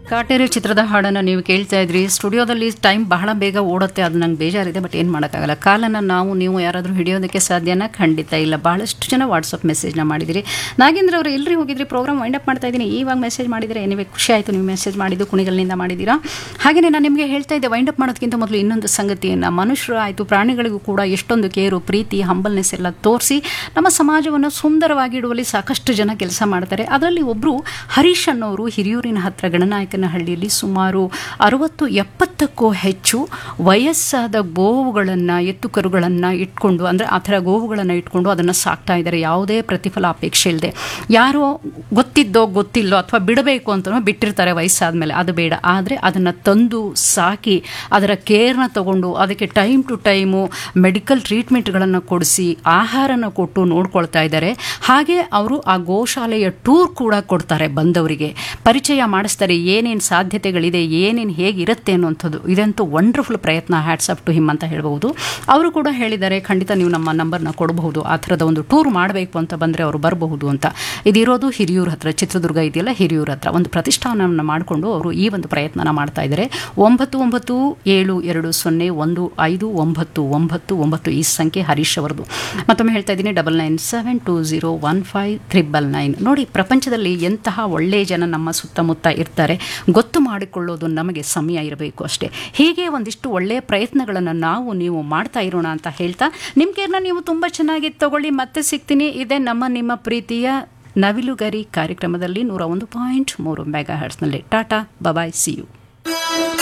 ಕಾಟೇರಿ ಚಿತ್ರದ ಹಾಡನ್ನು ನೀವು ಕೇಳ್ತಾ ಇದ್ರಿ ಸ್ಟುಡಿಯೋದಲ್ಲಿ ಟೈಮ್ ಬಹಳ ಬೇಗ ಓಡುತ್ತೆ ಅದು ನಂಗೆ ಬೇಜಾರಿದೆ ಬಟ್ ಏನು ಮಾಡೋಕ್ಕಾಗಲ್ಲ ಕಾಲನ್ನು ನಾವು ನೀವು ಯಾರಾದರೂ ಹಿಡಿಯೋದಕ್ಕೆ ಸಾಧ್ಯನ ಖಂಡಿತ ಇಲ್ಲ ಬಹಳಷ್ಟು ಜನ ವಾಟ್ಸಪ್ ಮೆಸೇಜ್ನ ಮಾಡಿದಿರಿ ನಾಗೇಂದ್ರ ಅವರು ಎಲ್ರಿ ಹೋಗಿದ್ರಿ ಪ್ರೋಗ್ರಾಮ್ ವೈಂಡ್ ಅಪ್ ಮಾಡ್ತಾ ಇದ್ದೀನಿ ಇವಾಗ ಮೆಸೇಜ್ ಮಾಡಿದರೆ ಏನಿವೆ ಖುಷಿ ಆಯಿತು ನೀವು ಮೆಸೇಜ್ ಮಾಡಿದ್ದು ಕುಣಿಗಲ್ನಿಂದ ಮಾಡಿದ್ದೀರಾ ಹಾಗೆಯೇ ನಾನು ನಿಮಗೆ ಹೇಳ್ತಾ ಇದ್ದೆ ವೈಂಡ್ ಅಪ್ ಮಾಡೋದಕ್ಕಿಂತ ಮೊದಲು ಇನ್ನೊಂದು ಸಂಗತಿಯನ್ನು ಮನುಷ್ಯರು ಆಯಿತು ಪ್ರಾಣಿಗಳಿಗೂ ಕೂಡ ಎಷ್ಟೊಂದು ಕೇರು ಪ್ರೀತಿ ಹಂಬಲ್ನೆಸ್ ಎಲ್ಲ ತೋರಿಸಿ ನಮ್ಮ ಸಮಾಜವನ್ನು ಸುಂದರವಾಗಿ ಇಡುವಲ್ಲಿ ಸಾಕಷ್ಟು ಜನ ಕೆಲಸ ಮಾಡ್ತಾರೆ ಅದರಲ್ಲಿ ಒಬ್ಬರು ಹರೀಶ್ ಅನ್ನೋರು ಹಿರಿಯೂರಿನ ಹತ್ರ ಗಣನಾಯಕನಹಳ್ಳಿಯಲ್ಲಿ ಸುಮಾರು ಅರವತ್ತು ಎಪ್ಪತ್ತಕ್ಕೂ ಹೆಚ್ಚು ವಯಸ್ಸಾದ ಗೋವುಗಳನ್ನು ಎತ್ತು ಕರುಗಳನ್ನು ಇಟ್ಕೊಂಡು ಅಂದರೆ ಆ ಥರ ಗೋವುಗಳನ್ನು ಇಟ್ಕೊಂಡು ಅದನ್ನು ಸಾಕ್ತಾ ಇದ್ದಾರೆ ಯಾವುದೇ ಪ್ರತಿಫಲ ಅಪೇಕ್ಷೆ ಇಲ್ಲದೆ ಯಾರೋ ಗೊತ್ತಿದ್ದೋ ಗೊತ್ತಿಲ್ಲೋ ಅಥವಾ ಬಿಡಬೇಕು ಅಂತನೋ ಬಿಟ್ಟಿರ್ತಾರೆ ವಯಸ್ಸಾದ ಮೇಲೆ ಅದು ಬೇಡ ಆದರೆ ಅದನ್ನು ತಂದು ಸಾಕಿ ಅದರ ಕೇರ್ನ ತಗೊಂಡು ಅದಕ್ಕೆ ಟೈಮ್ ಟು ಟೈಮು ಮೆಡಿಕಲ್ ಟ್ರೀಟ್ಮೆಂಟ್ಗಳನ್ನು ಕೊಡಿಸಿ ಆಹಾರನ ಕೊಟ್ಟು ನೋಡ್ಕೊಳ್ತಾ ಇದ್ದಾರೆ ಹಾಗೆ ಅವರು ಆ ಗೋಶಾಲೆಯ ಟೂರ್ ಕೂಡ ಕೊಡ್ತಾರೆ ಬಂದವರಿಗೆ ಪರಿಚಯ ಮಾಡಿಸ್ತಾರೆ ಏನೇನು ಸಾಧ್ಯತೆಗಳಿದೆ ಏನೇನು ಹೇಗಿರುತ್ತೆ ಅನ್ನುವಂಥದ್ದು ಇದಂತೂ ವಂಡರ್ಫುಲ್ ಪ್ರಯತ್ನ ಹ್ಯಾಟ್ಸ್ ಅಪ್ ಟು ಹಿಮ್ ಅಂತ ಹೇಳ್ಬೋದು ಅವರು ಕೂಡ ಹೇಳಿದ್ದಾರೆ ಖಂಡಿತ ನೀವು ನಮ್ಮ ನಂಬರ್ನ ಕೊಡಬಹುದು ಆ ಥರದ ಒಂದು ಟೂರ್ ಮಾಡಬೇಕು ಅಂತ ಬಂದರೆ ಅವರು ಬರಬಹುದು ಅಂತ ಇದಿರೋದು ಹಿರಿಯೂರ ಹತ್ರ ಚಿತ್ರದುರ್ಗ ಇದೆಯಲ್ಲ ಹಿರಿಯೂರ ಹತ್ರ ಒಂದು ಪ್ರತಿಷ್ಠಾನವನ್ನು ಮಾಡಿಕೊಂಡು ಅವರು ಈ ಒಂದು ಪ್ರಯತ್ನನ ಮಾಡ್ತಾ ಇದ್ದಾರೆ ಒಂಬತ್ತು ಒಂಬತ್ತು ಏಳು ಎರಡು ಸೊನ್ನೆ ಒಂದು ಐದು ಒಂಬತ್ತು ಒಂಬತ್ತು ಒಂಬತ್ತು ಈ ಸಂಖ್ಯೆ ಹರೀಶ್ ಅವರದು ಮತ್ತೊಮ್ಮೆ ಹೇಳ್ತಾ ಇದ್ದೀನಿ double nine seven two zero one five triple nine ನೋಡಿ ಪ್ರಪಂಚದಲ್ಲಿ ಎಂತಹ ಒಳ್ಳೆಯ ಜನ ನಮ್ಮ ಸುತ್ತಮುತ್ತ ಇರ್ತಾರೆ ಗೊತ್ತು ಮಾಡಿಕೊಳ್ಳೋದು ನಮಗೆ ಸಮಯ ಇರಬೇಕು ಅಷ್ಟೇ ಹೀಗೆ ಒಂದಿಷ್ಟು ಒಳ್ಳೆಯ ಪ್ರಯತ್ನಗಳನ್ನು ನಾವು ನೀವು ಮಾಡ್ತಾ ಇರೋಣ ಅಂತ ಹೇಳ್ತಾ ನಿಮ್ಮ ಕೇರ್ನ ನೀವು ತುಂಬ ಚೆನ್ನಾಗಿ ತಗೊಳ್ಳಿ ಮತ್ತೆ ಸಿಗ್ತೀನಿ ಇದೇ ನಮ್ಮ ನಿಮ್ಮ ಪ್ರೀತಿಯ ನವಿಲುಗರಿ ಕಾರ್ಯಕ್ರಮದಲ್ಲಿ ನೂರ ಒಂದು ಪಾಯಿಂಟ್ ಮೂರು ಮೆಗಾ ಹರ್ಟ್ಸ್ನಲ್ಲಿ ಟಾಟಾ ಬಬಾಯ್ ಸಿ ಯು